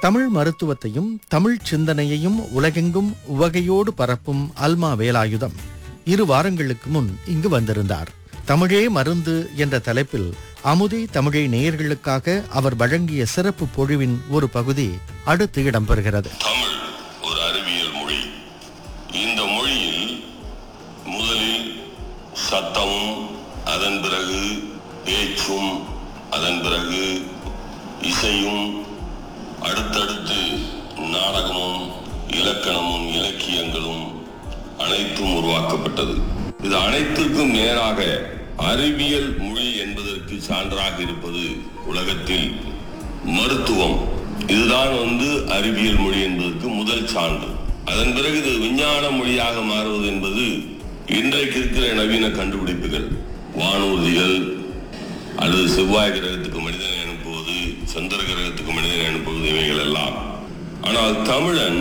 தமிழ் மருத்துவத்தையும் தமிழ் சிந்தனையையும் உலகெங்கும் உவகையோடு பரப்பும் அல்மா வேலாயுதம் இரு வாரங்களுக்கு முன் இங்கு வந்திருந்தார் தமிழே மருந்து என்ற தலைப்பில் அமுதே தமிழை நேயர்களுக்காக அவர் வழங்கிய சிறப்பு பொழிவின் ஒரு பகுதி அடுத்து இடம்பெறுகிறது தமிழ் ஒரு அறிவியல் மொழி இந்த மொழியில் முதலில் சத்தமும் அதன் பிறகு பேச்சும் அதன் பிறகு இசையும் அடுத்தடுத்து நாடகமும் இலக்கணமும் இலக்கியங்களும் அனைத்தும் உருவாக்கப்பட்டது இது அனைத்திற்கும் நேராக அறிவியல் மொழி என்பதற்கு சான்றாக இருப்பது உலகத்தில் மருத்துவம் இதுதான் வந்து அறிவியல் மொழி என்பதற்கு முதல் சான்று அதன் பிறகு இது விஞ்ஞான மொழியாக மாறுவது என்பது இன்றைக்கு இருக்கிற நவீன கண்டுபிடிப்புகள் வானூர்திகள் அல்லது செவ்வாய் கிரகத்துக்கு மனிதனை அனுப்புவது சந்திர கிரகத்துக்கு மனிதனை அனுப்புவது இவைகள் எல்லாம் ஆனால் தமிழன்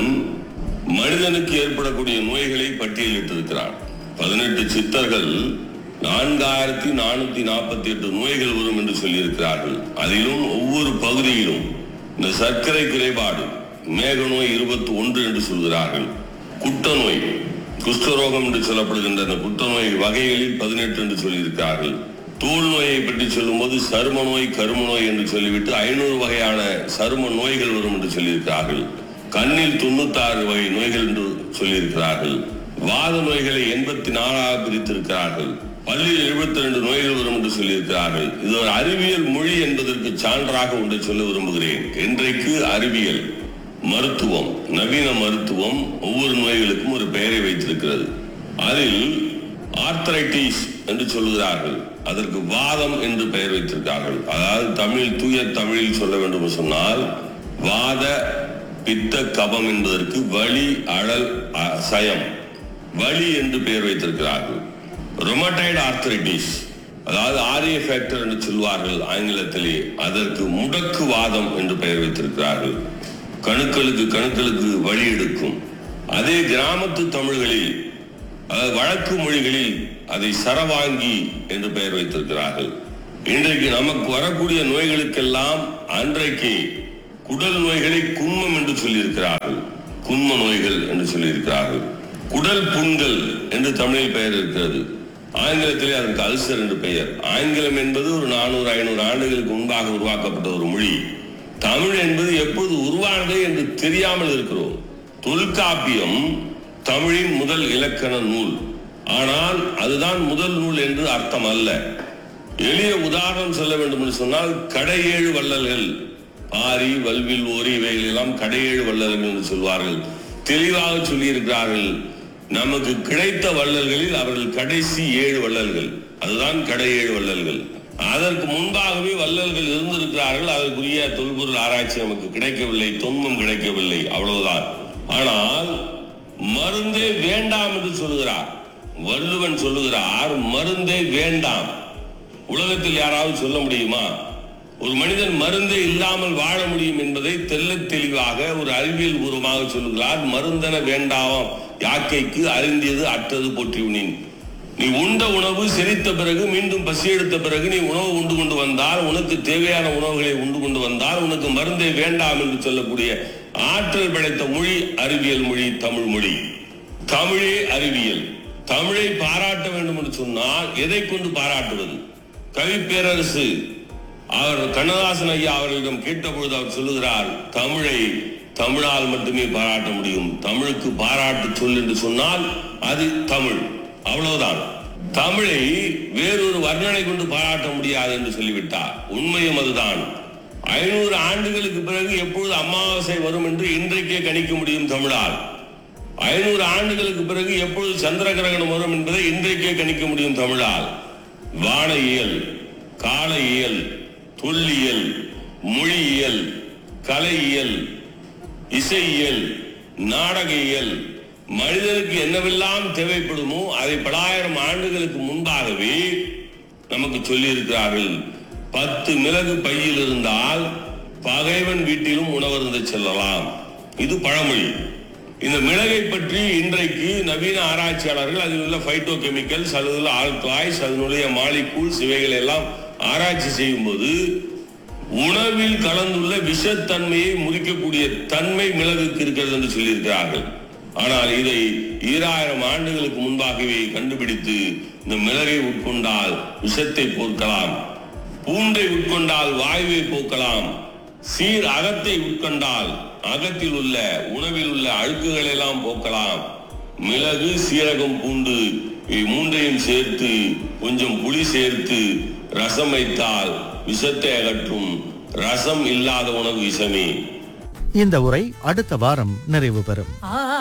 மனிதனுக்கு ஏற்படக்கூடிய நோய்களை பட்டியலிட்டிருக்கிறான் பதினெட்டு சித்தர்கள் நான்காயிரத்தி நானூத்தி நாற்பத்தி எட்டு நோய்கள் வரும் என்று சொல்லியிருக்கிறார்கள் அதிலும் ஒவ்வொரு பகுதியிலும் இந்த சர்க்கரை குறைபாடு மேக நோய் இருபத்தி ஒன்று என்று சொல்கிறார்கள் குட்ட நோய் குஷ்டரோகம் என்று சொல்லப்படுகின்ற அந்த குட்ட நோய் வகைகளில் பதினெட்டு என்று சொல்லியிருக்கிறார்கள் தோல் நோயை பற்றி சொல்லும்போது சரும நோய் கரும நோய் என்று சொல்லிவிட்டு ஐநூறு வகையான சரும நோய்கள் வரும் என்று சொல்லியிருக்கிறார்கள் கண்ணில் தொண்ணூத்தாறு வகை நோய்கள் என்று சொல்லியிருக்கிறார்கள் வாத நோய்களை எண்பத்தி நாலாக பிரித்திருக்கிறார்கள் பள்ளியில் எழுபத்தி ரெண்டு நோய்கள் வரும் என்று சொல்லியிருக்கிறார்கள் இது ஒரு அறிவியல் மொழி என்பதற்கு சான்றாக ஒன்றை சொல்ல விரும்புகிறேன் இன்றைக்கு அறிவியல் மருத்துவம் நவீன மருத்துவம் ஒவ்வொரு நோய்களுக்கும் ஒரு பெயரை வைத்திருக்கிறது அதில் ஆர்த்தரைட்டிஸ் என்று சொல்லுகிறார்கள் அதற்கு வாதம் என்று பெயர் வைத்திருக்கிறார்கள் அதாவது தமிழ் தூய தமிழில் சொல்ல வேண்டும் என்று சொன்னால் வாத பித்த கபம் என்பதற்கு வலி அழல் அசயம் வலி என்று பெயர் வைத்திருக்கிறார்கள் ரொமடைடு ஆர்த்தரைட்டிஸ் அதாவது ஆரிய ஃபேக்டர் என்று சொல்வார்கள் ஆங்கிலத்திலே அதற்கு முடக்குவாதம் என்று பெயர் வைத்திருக்கிறார்கள் கணுக்களுக்கு கணுக்களுக்கு வழி எடுக்கும் அதே கிராமத்து தமிழ்களில் அதாவது வழக்கு மொழிகளில் அதை சரவாங்கி என்று பெயர் வைத்திருக்கிறார்கள் இன்றைக்கு நமக்கு வரக்கூடிய நோய்களுக்கெல்லாம் அன்றைக்கு குடல் நோய்களை குன்மம் என்று சொல்லியிருக்கிறார்கள் குன்ம நோய்கள் என்று சொல்லியிருக்கிறார்கள் குடல் புண்கள் என்று தமிழில் பெயர் இருக்கிறது ஆங்கிலத்திலே அதற்கு அல்சர் என்று பெயர் ஆங்கிலம் என்பது ஒரு நானூறு ஐநூறு ஆண்டுகளுக்கு முன்பாக உருவாக்கப்பட்ட ஒரு மொழி தமிழ் என்பது எப்போது உருவானது என்று தெரியாமல் இருக்கிறோம் தொல்காப்பியம் தமிழின் முதல் இலக்கண நூல் ஆனால் அதுதான் முதல் நூல் என்று அர்த்தம் அல்ல எளிய உதாரணம் சொல்ல வேண்டும் என்று சொன்னால் கடையேழு வள்ளல்கள் பாரி வல்வில் ஓரி இவைகள் எல்லாம் கடையேழு வள்ளல்கள் என்று சொல்வார்கள் தெளிவாக சொல்லியிருக்கிறார்கள் நமக்கு கிடைத்த வள்ளல்களில் அவர்கள் கடைசி ஏழு வள்ளல்கள் அதுதான் கடையேழு வள்ளல்கள் அதற்கு முன்பாகவே வள்ளல்கள் இருந்திருக்கிறார்கள் அதற்குரிய தொல்பொருள் ஆராய்ச்சி நமக்கு கிடைக்கவில்லை தொன்மம் கிடைக்கவில்லை அவ்வளவுதான் ஆனால் மருந்தே வேண்டாம் என்று சொல்லுகிறார் வள்ளுவன் சொல்லுகிறார் மருந்தே வேண்டாம் உலகத்தில் யாராவது சொல்ல முடியுமா ஒரு மனிதன் மருந்தே இல்லாமல் வாழ முடியும் என்பதை தெள்ளத் தெளிவாக ஒரு அறிவியல் பூர்வமாக சொல்லுகிறார் மருந்தென வேண்டாம் யாக்கைக்கு அறிந்தியது அற்றது போற்றியுனின் நீ உண்ட உணவு செரித்த பிறகு மீண்டும் பசி எடுத்த பிறகு நீ உணவு உண்டு கொண்டு வந்தால் உனக்கு தேவையான உணவுகளை உண்டு கொண்டு வந்தால் உனக்கு மருந்தே வேண்டாம் என்று சொல்லக்கூடிய ஆற்றல் படைத்த மொழி அறிவியல் மொழி தமிழ் மொழி தமிழே அறிவியல் தமிழை பாராட்ட வேண்டும் என்று சொன்னால் எதை கொண்டு பாராட்டுவது கவி பேரரசு அவர் கண்ணதாசன் ஐயா அவர்களிடம் கேட்டபொழுது அவர் சொல்லுகிறார் தமிழை தமிழால் மட்டுமே பாராட்ட முடியும் தமிழுக்கு பாராட்டு சொல் என்று சொன்னால் அது தமிழ் அவ்வளவுதான் தமிழை வேறொரு வர்ணனை கொண்டு பாராட்ட முடியாது என்று சொல்லிவிட்டார் உண்மையும் அதுதான் ஐநூறு ஆண்டுகளுக்கு பிறகு எப்பொழுது அமாவாசை வரும் என்று இன்றைக்கே கணிக்க முடியும் தமிழால் ஐநூறு ஆண்டுகளுக்கு பிறகு எப்பொழுது சந்திர கிரகணம் வரும் என்பதை இன்றைக்கே கணிக்க முடியும் தமிழால் வானையியல் காலையியல் தொல்லியல் மொழியியல் கலையியல் இசையியல் நாடகியல் மனிதனுக்கு என்னவெல்லாம் தேவைப்படுமோ அதை பலாயிரம் ஆண்டுகளுக்கு முன்பாகவே நமக்கு சொல்லி இருக்கிறார்கள் பத்து மிளகு பையில் இருந்தால் பகைவன் வீட்டிலும் உணவருந்து செல்லலாம் இது பழமொழி இந்த மிளகை பற்றி இன்றைக்கு நவீன ஆராய்ச்சியாளர்கள் அதில் உள்ள பைட்டோ கெமிக்கல்ஸ் அதில் உள்ள ஆல்காய்ஸ் அதனுடைய மாலிகூல்ஸ் இவைகளை எல்லாம் ஆராய்ச்சி செய்யும்போது உணவில் கலந்துள்ள விஷத்தன்மையை முறிக்கக்கூடிய தன்மை மிளகுக்கு இருக்கிறது என்று சொல்லியிருக்கிறார்கள் ஆனால் இதை ஈராயிரம் ஆண்டுகளுக்கு முன்பாகவே கண்டுபிடித்து இந்த மிளகை உட்கொண்டால் விஷத்தை போக்கலாம் பூண்டை உட்கொண்டால் வாயுவை போக்கலாம் சீர் அகத்தை உட்கொண்டால் அகத்தில் உள்ள உணவில் உள்ள அழுக்குகள் எல்லாம் போக்கலாம் மிளகு சீரகம் பூண்டு இவை மூன்றையும் சேர்த்து கொஞ்சம் புளி சேர்த்து ரசம் வைத்தால் விஷத்தை அகற்றும் ரசம் இல்லாத உணவு விஷமே இந்த உரை அடுத்த வாரம் நிறைவு பெறும் ஆ